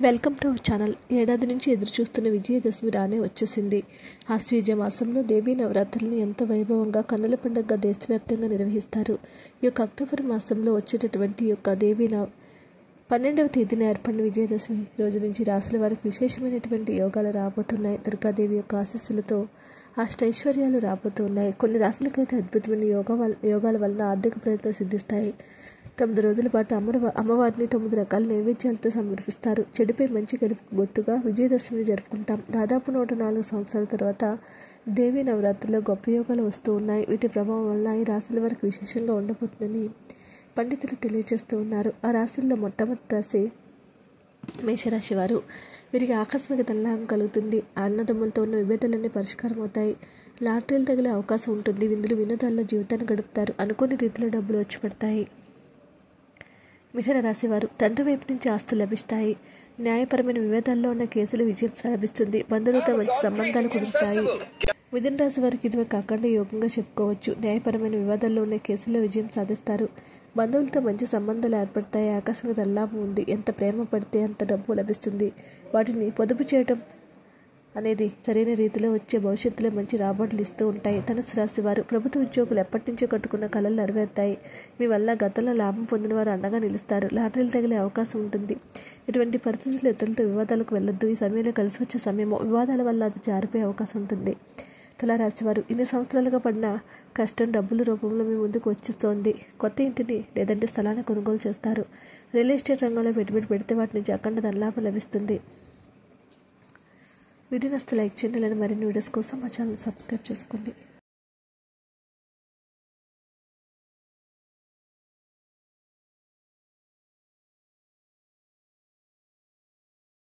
welcome to our channel ఏడాది నుంచి ఎదురు చూస్తున్న విజయదశమి రానే వచ్చేసింది ఆశ్వీజ మాసంలో దేవీ నవరాత్రులను ఎంతో వైభవంగా కన్నుల పండుగగా దేశవ్యాప్తంగా నిర్వహిస్తారు ఈ యొక్క అక్టోబర్ మాసంలో వచ్చేటటువంటి ఈ యొక్క దేవీ నవ పన్నెండవ తేదీన ఏర్పడిన విజయదశమి రోజు నుంచి రాసుల వారికి విశేషమైనటువంటి యోగాలు రాబోతున్నాయి దుర్గాదేవి యొక్క ఆశీస్సులతో అష్టైశ్వర్యాలు రాబోతున్నాయి కొన్ని రాశులకైతే అద్భుతమైన యోగా వల్ల యోగాల వలన ఆర్థిక ప్రయత్నం సిద్ధిస్తాయి తొమ్మిది రోజుల పాటు అమర అమ్మవారిని తొమ్మిది రకాల నైవేద్యాలతో సమర్పిస్తారు చెడుపై మంచి గెలుపు గుర్తుగా విజయదశమిని జరుపుకుంటాం దాదాపు నూట నాలుగు సంవత్సరాల తర్వాత దేవీ నవరాత్రిలో గొప్ప యోగాలు వస్తూ ఉన్నాయి వీటి ప్రభావం వల్ల ఈ రాశుల వారికి విశేషంగా ఉండబోతుందని పండితులు తెలియజేస్తూ ఉన్నారు ఆ రాశుల్లో మొట్టమొదటి రాశి మేషరాశి వారు వీరికి ఆకస్మిక ధనలాభం కలుగుతుంది అన్నదమ్ములతో ఉన్న విభేదాలన్నీ పరిష్కారం అవుతాయి లాటరీలు తగిలే అవకాశం ఉంటుంది విందులు వినోదాల్లో జీవితాన్ని గడుపుతారు అనుకోని రీతిలో డబ్బులు వచ్చి పడతాయి మిథున రాశివారు తండ్రి వైపు నుంచి ఆస్తులు లభిస్తాయి న్యాయపరమైన వివాదాల్లో ఉన్న కేసులు విజయం లభిస్తుంది బంధువులతో మంచి సంబంధాలు కుదురుతాయి మిథున రాశి వారికి ఇది కాకుండా యోగంగా చెప్పుకోవచ్చు న్యాయపరమైన వివాదాల్లో ఉన్న కేసుల్లో విజయం సాధిస్తారు బంధువులతో మంచి సంబంధాలు ఏర్పడతాయి ఆకస్మిక దల్లాభం ఉంది ఎంత ప్రేమ పడితే అంత డబ్బు లభిస్తుంది వాటిని పొదుపు చేయడం అనేది సరైన రీతిలో వచ్చే భవిష్యత్తులో మంచి రాబడులు ఇస్తూ ఉంటాయి ధనుసు రాశి వారు ప్రభుత్వ ఉద్యోగులు ఎప్పటి నుంచో కట్టుకున్న కళలు నెరవేరుతాయి మీ వల్ల గతంలో లాభం పొందిన వారు అండగా నిలుస్తారు లాటరీలు తగిలే అవకాశం ఉంటుంది ఇటువంటి పరిస్థితుల్లో ఇతరులతో వివాదాలకు వెళ్ళొద్దు ఈ సమయంలో కలిసి వచ్చే సమయము వివాదాల వల్ల అది జారిపోయే అవకాశం ఉంటుంది తులారాశివారు ఇన్ని సంవత్సరాలుగా పడిన కష్టం డబ్బుల రూపంలో మీ ముందుకు వచ్చేస్తోంది కొత్త ఇంటిని లేదంటే స్థలాన్ని కొనుగోలు చేస్తారు రియల్ ఎస్టేట్ రంగంలో పెట్టుబడి పెడితే వాటి నుంచి అఖండ ధనలాభం లభిస్తుంది వీడియోని లైక్ చేయండి ఇలాంటి మరిన్ని వీడియోస్ కోసం మా ఛానల్ సబ్స్క్రైబ్ చేసుకోండి